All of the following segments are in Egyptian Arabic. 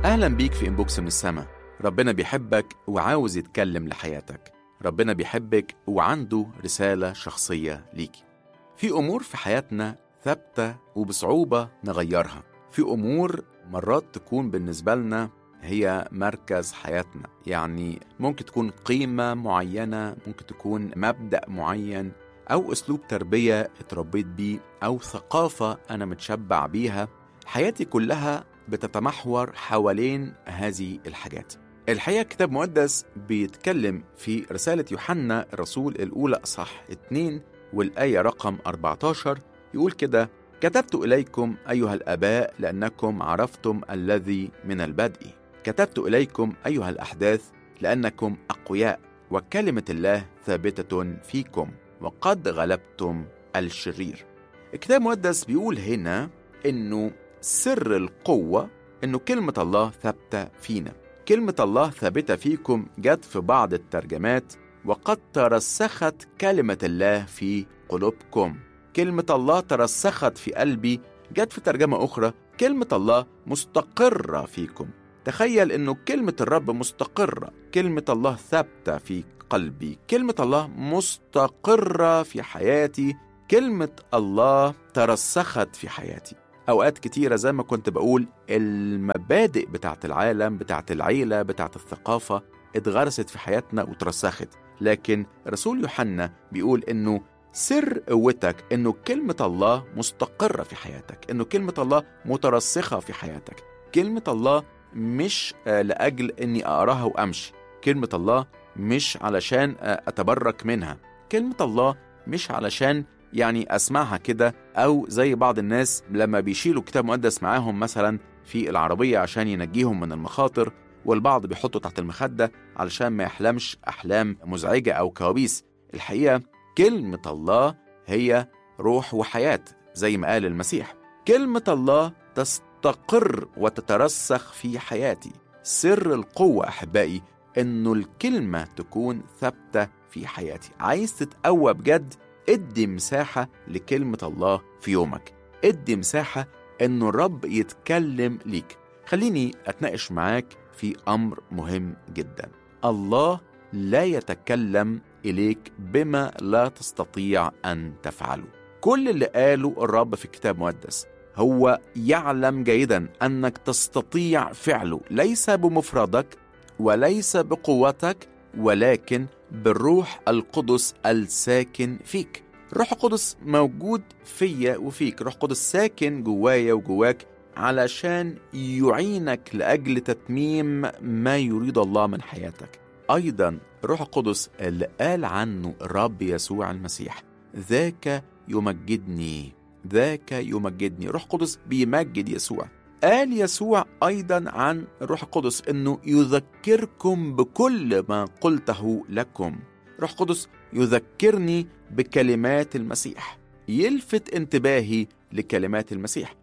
أهلا بيك في إنبوكس من السما ربنا بيحبك وعاوز يتكلم لحياتك ربنا بيحبك وعنده رسالة شخصية ليكي في أمور في حياتنا ثابتة وبصعوبة نغيرها في أمور مرات تكون بالنسبة لنا هي مركز حياتنا يعني ممكن تكون قيمة معينة ممكن تكون مبدأ معين أو أسلوب تربية اتربيت بيه أو ثقافة أنا متشبع بيها حياتي كلها بتتمحور حوالين هذه الحاجات الحقيقة الكتاب المقدس بيتكلم في رسالة يوحنا الرسول الأولى أصح 2 والآية رقم 14 يقول كده كتبت إليكم أيها الآباء لأنكم عرفتم الذي من البدء كتبت إليكم أيها الأحداث لأنكم أقوياء وكلمة الله ثابتة فيكم وقد غلبتم الشرير الكتاب المقدس بيقول هنا إنه سر القوة إنه كلمة الله ثابتة فينا كلمة الله ثابتة فيكم جت في بعض الترجمات وقد ترسخت كلمة الله في قلوبكم كلمة الله ترسخت في قلبي جت في ترجمة أخرى كلمة الله مستقرة فيكم تخيل أنه كلمة الرب مستقرة كلمة الله ثابتة في قلبي كلمة الله مستقرة في حياتي كلمة الله ترسخت في حياتي أوقات كتيرة زي ما كنت بقول المبادئ بتاعت العالم بتاعت العيلة بتاعت الثقافة اتغرست في حياتنا وترسخت لكن رسول يوحنا بيقول إنه سر قوتك إنه كلمة الله مستقرة في حياتك إنه كلمة الله مترسخة في حياتك كلمة الله مش لأجل إني أقراها وأمشي كلمة الله مش علشان أتبرك منها كلمة الله مش علشان يعني اسمعها كده او زي بعض الناس لما بيشيلوا كتاب مقدس معاهم مثلا في العربيه عشان ينجيهم من المخاطر والبعض بيحطه تحت المخده علشان ما يحلمش احلام مزعجه او كوابيس الحقيقه كلمه الله هي روح وحياه زي ما قال المسيح كلمه الله تستقر وتترسخ في حياتي سر القوه احبائي انه الكلمه تكون ثابته في حياتي عايز تتقوى بجد ادي مساحة لكلمة الله في يومك ادي مساحة انه الرب يتكلم ليك خليني اتناقش معاك في امر مهم جدا الله لا يتكلم اليك بما لا تستطيع ان تفعله كل اللي قاله الرب في الكتاب المقدس هو يعلم جيدا انك تستطيع فعله ليس بمفردك وليس بقوتك ولكن بالروح القدس الساكن فيك الروح القدس موجود فيا وفيك روح القدس ساكن جوايا وجواك علشان يعينك لأجل تتميم ما يريد الله من حياتك أيضا الروح القدس اللي قال عنه الرب يسوع المسيح ذاك يمجدني ذاك يمجدني روح القدس بيمجد يسوع قال يسوع أيضا عن الروح القدس أنه يذكركم بكل ما قلته لكم روح القدس يذكرني بكلمات المسيح يلفت انتباهي لكلمات المسيح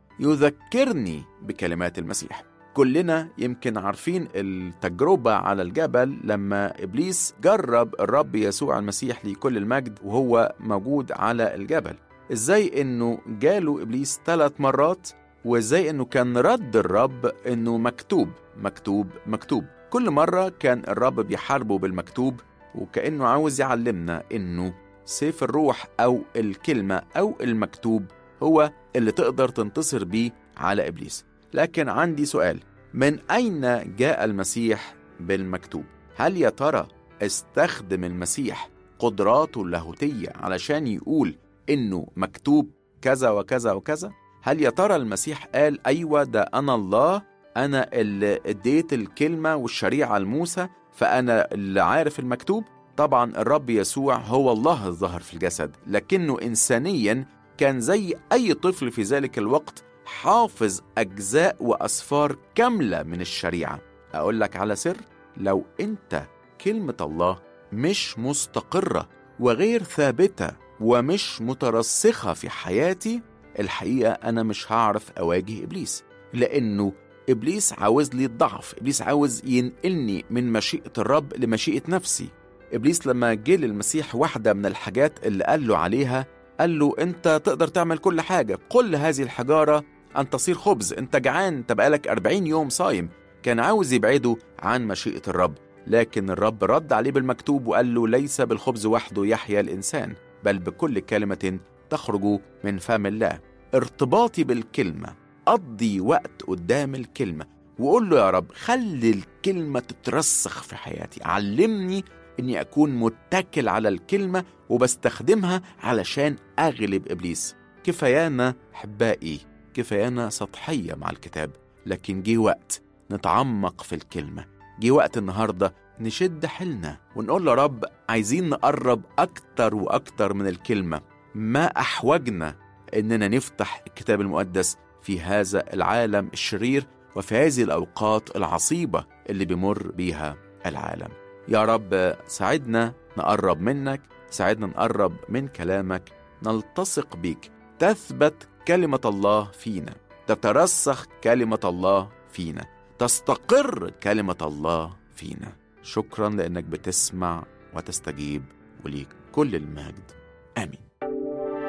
يذكرني بكلمات المسيح كلنا يمكن عارفين التجربة على الجبل لما إبليس جرب الرب يسوع المسيح لكل المجد وهو موجود على الجبل إزاي إنه جاله إبليس ثلاث مرات وازاي انه كان رد الرب انه مكتوب مكتوب مكتوب كل مرة كان الرب بيحاربه بالمكتوب وكأنه عاوز يعلمنا انه سيف الروح او الكلمة او المكتوب هو اللي تقدر تنتصر بيه على ابليس لكن عندي سؤال من اين جاء المسيح بالمكتوب هل يا ترى استخدم المسيح قدراته اللاهوتية علشان يقول انه مكتوب كذا وكذا وكذا هل يا ترى المسيح قال أيوة ده أنا الله أنا اللي اديت الكلمة والشريعة لموسى فأنا اللي عارف المكتوب طبعا الرب يسوع هو الله الظهر في الجسد لكنه إنسانيا كان زي أي طفل في ذلك الوقت حافظ أجزاء وأسفار كاملة من الشريعة أقول لك على سر لو أنت كلمة الله مش مستقرة وغير ثابتة ومش مترسخة في حياتي الحقيقة أنا مش هعرف أواجه إبليس لأنه إبليس عاوز لي الضعف إبليس عاوز ينقلني من مشيئة الرب لمشيئة نفسي إبليس لما جه للمسيح واحدة من الحاجات اللي قال له عليها قال له أنت تقدر تعمل كل حاجة قل هذه الحجارة أن تصير خبز أنت جعان أنت بقالك 40 يوم صايم كان عاوز يبعده عن مشيئة الرب لكن الرب رد عليه بالمكتوب وقال له ليس بالخبز وحده يحيا الإنسان بل بكل كلمة تخرج من فم الله ارتباطي بالكلمة قضي وقت قدام الكلمة وقول له يا رب خلي الكلمة تترسخ في حياتي علمني اني اكون متكل على الكلمة وبستخدمها علشان اغلب ابليس كفايانا احبائي كفايانا سطحية مع الكتاب لكن جه وقت نتعمق في الكلمة جه وقت النهاردة نشد حيلنا ونقول له رب عايزين نقرب أكتر وأكتر من الكلمة ما أحوجنا إننا نفتح الكتاب المقدس في هذا العالم الشرير وفي هذه الأوقات العصيبة اللي بيمر بيها العالم يا رب ساعدنا نقرب منك ساعدنا نقرب من كلامك نلتصق بيك تثبت كلمة الله فينا تترسخ كلمة الله فينا تستقر كلمة الله فينا شكرا لأنك بتسمع وتستجيب وليك كل المجد